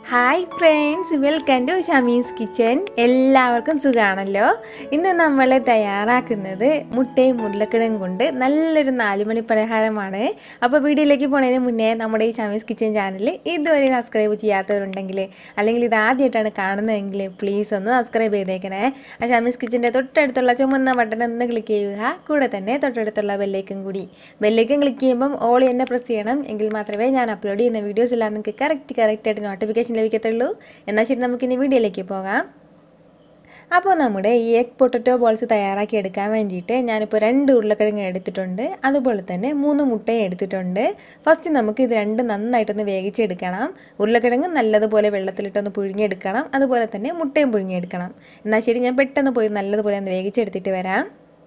hi friends welcome to Shami's kitchen എല്ലാവർക്കും സുഖമാണല്ലോ ഇന്ന് നമ്മൾ തയ്യാറാക്കുന്നത് മുട്ടയും ഉരുളക്കിഴങ്ങും കൊണ്ട് നല്ലൊരു നാലുമണി പലഹാരമാണ് അപ്പോൾ വീഡിയോയിലേക്ക് പോണതിന് മുന്നേ നമ്മുടെ ഈ ഷമീസ് കിച്ചൻ ചാനൽ ഇതുവരെ സബ്സ്ക്രൈബ് ചെയ്യാത്തവരുണ്ടെങ്കിൽ അല്ലെങ്കിൽ ഇത് ആദ്യമായിട്ടാണ് കാണുന്നതെങ്കിൽ പ്ലീസ് ഒന്ന് സബ്സ്ക്രൈബ് ചെയ്തേക്കണേ ആ ഷമീസ് കിച്ചൻ്റെ തൊട്ടടുത്തുള്ള ചുമന്ന ബട്ടൺ ഒന്ന് ക്ലിക്ക് ചെയ്യുക കൂടെ തന്നെ തൊട്ടടുത്തുള്ള ബെല്ലേക്കും കൂടി ബെല്ലേക്കും ക്ലിക്ക് ചെയ്യുമ്പം ഓൾ തന്നെ പ്രസ് ചെയ്യണം എങ്കിൽ മാത്രമേ ഞാൻ അപ്ലോഡ് ചെയ്യുന്ന വീഡിയോസ് എല്ലാം നിങ്ങൾക്ക് കറക്റ്റ് കറക്റ്റായിട്ട് നോട്ടിഫിക്കേഷൻ ലഭിക്കത്തുള്ളൂ എന്നാൽ ശരി നമുക്കിനി വീഡിയോയിലേക്ക് പോകാം അപ്പോൾ നമ്മുടെ ഈ എഗ് പൊട്ടറ്റോ ബോൾസ് തയ്യാറാക്കി എടുക്കാൻ വേണ്ടിയിട്ട് ഞാനിപ്പോൾ രണ്ട് ഉരുളക്കിഴങ്ങ് എടുത്തിട്ടുണ്ട് അതുപോലെ തന്നെ മൂന്ന് മുട്ടയും എടുത്തിട്ടുണ്ട് ഫസ്റ്റ് നമുക്ക് ഇത് രണ്ടും നന്നായിട്ടൊന്ന് വേവിച്ചെടുക്കണം ഉരുളക്കിഴങ്ങ് നല്ലതുപോലെ വെള്ളത്തിലിട്ടൊന്ന് പുഴുങ്ങിയെടുക്കണം അതുപോലെ തന്നെ മുട്ടയും പുഴുങ്ങിയെടുക്കണം എന്നാൽ ശരി ഞാൻ പെട്ടെന്ന് പോയി നല്ലതുപോലെ ഒന്ന് വേവിച്ചെടുത്തിട്ട് വരാം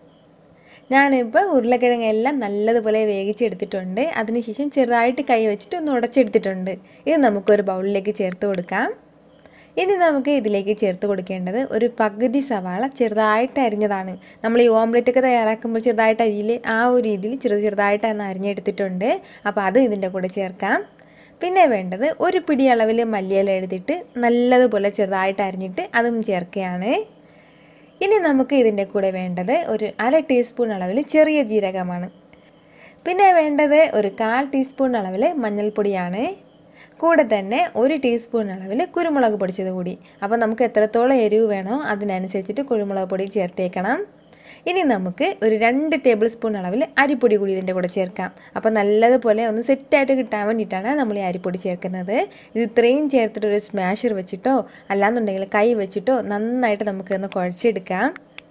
ഞാനിപ്പോൾ ഉരുളക്കിഴങ്ങെല്ലാം നല്ലതുപോലെ വേവിച്ചെടുത്തിട്ടുണ്ട് അതിനുശേഷം ചെറുതായിട്ട് കൈ വെച്ചിട്ട് ഒന്ന് ഉടച്ചെടുത്തിട്ടുണ്ട് ഇത് നമുക്കൊരു ബൗളിലേക്ക് ചേർത്ത് കൊടുക്കാം ഇനി നമുക്ക് ഇതിലേക്ക് ചേർത്ത് കൊടുക്കേണ്ടത് ഒരു പകുതി സവാള ചെറുതായിട്ട് അരിഞ്ഞതാണ് നമ്മൾ ഈ ഓംലെറ്റ് ഒക്കെ തയ്യാറാക്കുമ്പോൾ ചെറുതായിട്ട് അരിയിൽ ആ ഒരു രീതിയിൽ ചെറു ചെറുതായിട്ട് ഒന്ന് അരിഞ്ഞെടുത്തിട്ടുണ്ട് അപ്പോൾ അത് ഇതിൻ്റെ കൂടെ ചേർക്കാം പിന്നെ വേണ്ടത് ഒരു പിടി അളവിൽ മല്ലിയില എടുത്തിട്ട് നല്ലതുപോലെ ചെറുതായിട്ട് അരിഞ്ഞിട്ട് അതും ചേർക്കുകയാണ് ഇനി നമുക്ക് ഇതിൻ്റെ കൂടെ വേണ്ടത് ഒരു അര ടീസ്പൂൺ അളവിൽ ചെറിയ ജീരകമാണ് പിന്നെ വേണ്ടത് ഒരു കാൽ ടീസ്പൂൺ അളവിൽ മഞ്ഞൾപ്പൊടിയാണ് കൂടെ തന്നെ ഒരു ടീസ്പൂൺ അളവിൽ കുരുമുളക് പൊടിച്ചത് കൂടി അപ്പോൾ നമുക്ക് എത്രത്തോളം എരിവ് വേണോ അതിനനുസരിച്ചിട്ട് കുരുമുളക് പൊടി ചേർത്തേക്കണം ഇനി നമുക്ക് ഒരു രണ്ട് ടേബിൾ സ്പൂൺ അളവിൽ അരിപ്പൊടി കൂടി ഇതിൻ്റെ കൂടെ ചേർക്കാം അപ്പോൾ നല്ലതുപോലെ ഒന്ന് സെറ്റായിട്ട് കിട്ടാൻ വേണ്ടിയിട്ടാണ് നമ്മൾ ഈ അരിപ്പൊടി ചേർക്കുന്നത് ഇത് ഇത്രയും ചേർത്തിട്ട് ഒരു സ്മാഷർ വെച്ചിട്ടോ അല്ലാന്നുണ്ടെങ്കിൽ കൈ വെച്ചിട്ടോ നന്നായിട്ട് നമുക്കൊന്ന് കുഴച്ചെടുക്കാം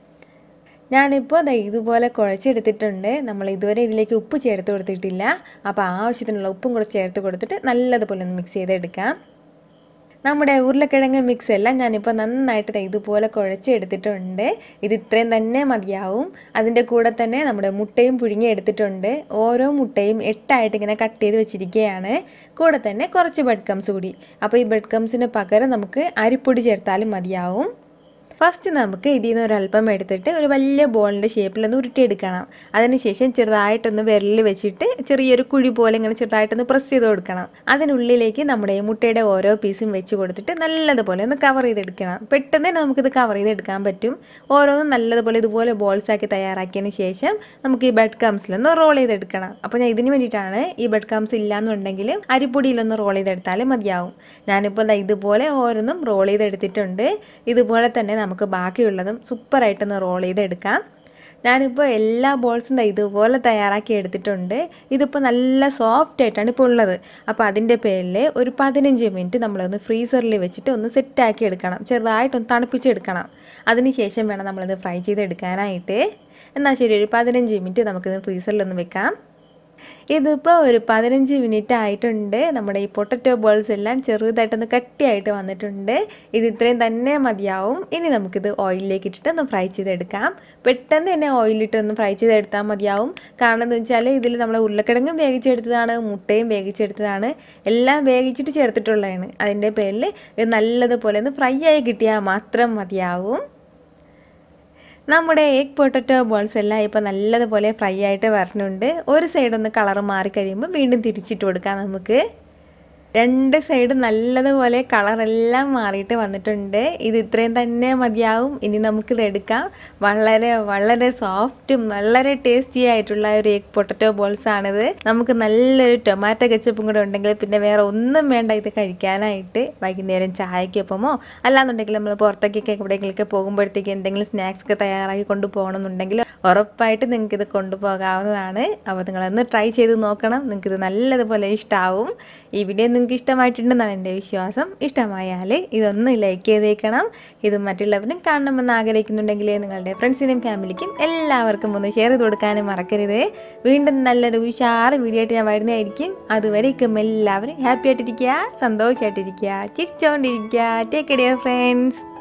ഞാനിപ്പോൾ ദാ ഇതുപോലെ കുഴച്ചെടുത്തിട്ടുണ്ട് നമ്മൾ ഇതുവരെ ഇതിലേക്ക് ഉപ്പ് ചേർത്ത് കൊടുത്തിട്ടില്ല അപ്പോൾ ആവശ്യത്തിനുള്ള ഉപ്പും കൂടെ ചേർത്ത് കൊടുത്തിട്ട് നല്ലതുപോലെ ഒന്ന് മിക്സ് ചെയ്തെടുക്കാം നമ്മുടെ ഉരുളക്കിഴങ്ങ് മിക്സ് എല്ലാം ഞാനിപ്പോൾ നന്നായിട്ട് ഇതുപോലെ കുഴച്ചെടുത്തിട്ടുണ്ട് ഇത് ഇത്രയും തന്നെ മതിയാവും അതിൻ്റെ കൂടെ തന്നെ നമ്മുടെ മുട്ടയും പുഴുങ്ങി എടുത്തിട്ടുണ്ട് ഓരോ മുട്ടയും എട്ടായിട്ട് ഇങ്ങനെ കട്ട് ചെയ്ത് വെച്ചിരിക്കുകയാണ് കൂടെ തന്നെ കുറച്ച് ബെഡ് കംസ് കൂടി അപ്പോൾ ഈ ബെഡ് കംസിന് പകരം നമുക്ക് അരിപ്പൊടി ചേർത്താലും മതിയാവും ഫസ്റ്റ് നമുക്ക് ഇതിൽ നിന്ന് ഒരല്പം എടുത്തിട്ട് ഒരു വലിയ ബോളിൻ്റെ ഷേപ്പിലൊന്ന് ഉരുട്ടിയെടുക്കണം അതിനുശേഷം ചെറുതായിട്ടൊന്ന് വിരലിൽ വെച്ചിട്ട് ചെറിയൊരു കുഴി പോലെ ഇങ്ങനെ ചെറുതായിട്ടൊന്ന് പ്രസ് ചെയ്ത് കൊടുക്കണം അതിനുള്ളിലേക്ക് നമ്മുടെ മുട്ടയുടെ ഓരോ പീസും വെച്ച് കൊടുത്തിട്ട് നല്ലതുപോലെ ഒന്ന് കവർ ചെയ്തെടുക്കണം പെട്ടെന്ന് തന്നെ നമുക്കിത് കവർ ചെയ്തെടുക്കാൻ പറ്റും ഓരോന്നും നല്ലതുപോലെ ഇതുപോലെ ബോൾസ് ആക്കി തയ്യാറാക്കിയതിന് ശേഷം നമുക്ക് ഈ ബെഡ് കംസിലൊന്ന് റോൾ ചെയ്തെടുക്കണം അപ്പോൾ ഞാൻ ഇതിന് വേണ്ടിയിട്ടാണ് ഈ ബെഡ് കംസ് ഇല്ലാന്നുണ്ടെങ്കിൽ അരിപ്പൊടിയിലൊന്ന് റോൾ ചെയ്തെടുത്താലും മതിയാവും ഞാനിപ്പോൾ ഇതുപോലെ ഓരോന്നും റോൾ ചെയ്തെടുത്തിട്ടുണ്ട് ഇതുപോലെ തന്നെ നമുക്ക് ബാക്കിയുള്ളതും സൂപ്പറായിട്ടൊന്ന് റോൾ ചെയ്തെടുക്കാം ഞാനിപ്പോൾ എല്ലാ ബോൾസും ഇതുപോലെ തയ്യാറാക്കി എടുത്തിട്ടുണ്ട് ഇതിപ്പോൾ നല്ല സോഫ്റ്റ് ആയിട്ടാണ് ഇപ്പോൾ ഉള്ളത് അപ്പോൾ അതിൻ്റെ പേരിൽ ഒരു പതിനഞ്ച് മിനിറ്റ് നമ്മളൊന്ന് ഫ്രീസറിൽ വെച്ചിട്ട് ഒന്ന് സെറ്റാക്കി എടുക്കണം ചെറുതായിട്ടൊന്ന് തണുപ്പിച്ചെടുക്കണം അതിന് ശേഷം വേണം നമ്മളിത് ഫ്രൈ ചെയ്തെടുക്കാനായിട്ട് എന്നാൽ ശരി ഒരു പതിനഞ്ച് മിനിറ്റ് നമുക്കിത് ഫ്രീസറിലൊന്ന് വെക്കാം ഇതിപ്പോൾ ഒരു പതിനഞ്ച് മിനിറ്റ് ആയിട്ടുണ്ട് നമ്മുടെ ഈ പൊട്ടറ്റോ ബോൾസ് എല്ലാം ചെറുതായിട്ടൊന്ന് കട്ടിയായിട്ട് വന്നിട്ടുണ്ട് ഇത് ഇത്രയും തന്നെ മതിയാവും ഇനി നമുക്കിത് ഓയിലിലേക്ക് ഇട്ടിട്ട് ഒന്ന് ഫ്രൈ ചെയ്തെടുക്കാം പെട്ടെന്ന് തന്നെ ഓയിലിട്ട് ഒന്ന് ഫ്രൈ ചെയ്തെടുത്താൽ മതിയാവും കാരണം എന്ന് വെച്ചാൽ ഇതിൽ നമ്മൾ ഉരുളക്കിഴങ്ങും വേവിച്ചെടുത്തതാണ് മുട്ടയും വേവിച്ചെടുത്തതാണ് എല്ലാം വേവിച്ചിട്ട് ചേർത്തിട്ടുള്ളതാണ് അതിൻ്റെ പേരിൽ ഇത് നല്ലതുപോലെ ഒന്ന് ഫ്രൈ ആയി കിട്ടിയാൽ മാത്രം മതിയാവും നമ്മുടെ എഗ് പൊട്ടറ്റോ ബോൾസ് എല്ലാം ഇപ്പോൾ നല്ലതുപോലെ ഫ്രൈ ആയിട്ട് വരണുണ്ട് ഒരു സൈഡ് ഒന്ന് കളർ മാറിക്കഴിയുമ്പോൾ വീണ്ടും തിരിച്ചിട്ട് കൊടുക്കാം നമുക്ക് രണ്ട് സൈഡ് നല്ലതുപോലെ കളറെല്ലാം മാറിയിട്ട് വന്നിട്ടുണ്ട് ഇത് ഇത്രയും തന്നെ മതിയാവും ഇനി നമുക്കിത് എടുക്കാം വളരെ വളരെ സോഫ്റ്റും വളരെ ടേസ്റ്റി ആയിട്ടുള്ള ഒരു എഗ് പൊട്ടറ്റോ ബോൾസ് ആണിത് നമുക്ക് നല്ലൊരു ടൊമാറ്റോ കെച്ചപ്പും കൂടെ ഉണ്ടെങ്കിൽ പിന്നെ വേറെ ഒന്നും വേണ്ട ഇത് കഴിക്കാനായിട്ട് വൈകുന്നേരം ചായക്കൊപ്പമോ അല്ലാന്നുണ്ടെങ്കിൽ നമ്മൾ പുറത്തേക്കൊക്കെ എവിടെയെങ്കിലൊക്കെ പോകുമ്പോഴത്തേക്ക് എന്തെങ്കിലും സ്നാക്സ് ഒക്കെ തയ്യാറാക്കി കൊണ്ടുപോകണമെന്നുണ്ടെങ്കിൽ ഉറപ്പായിട്ട് നിങ്ങൾക്ക് ഇത് കൊണ്ടുപോകാവുന്നതാണ് അപ്പോൾ നിങ്ങളൊന്ന് ട്രൈ ചെയ്ത് നോക്കണം നിങ്ങൾക്കിത് നല്ലതുപോലെ ഇഷ്ടമാവും ഈ വീഡിയോ നിങ്ങൾക്ക് ഇഷ്ടമായിട്ടുണ്ടെന്നാണ് എൻ്റെ വിശ്വാസം ഇഷ്ടമായാൽ ഇതൊന്ന് ലൈക്ക് ചെയ്തേക്കണം ഇത് മറ്റുള്ളവരും കാണണമെന്ന് ആഗ്രഹിക്കുന്നുണ്ടെങ്കിൽ നിങ്ങളുടെ ഫ്രണ്ട്സിനും ഫാമിലിക്കും എല്ലാവർക്കും ഒന്ന് ഷെയർ ചെയ്ത് കൊടുക്കാനും മറക്കരുത് വീണ്ടും നല്ലൊരു ഉഷാറ് വീഡിയോ ആയിട്ട് ഞാൻ വരുന്നതായിരിക്കും അതുവരേക്കും എല്ലാവരും ഹാപ്പി ആയിട്ടിരിക്കുക സന്തോഷമായിട്ടിരിക്കുക ചിരിച്ചോണ്ടിരിക്കുക ടേക്ക് ഡിയർ ഫ്രണ്ട്സ്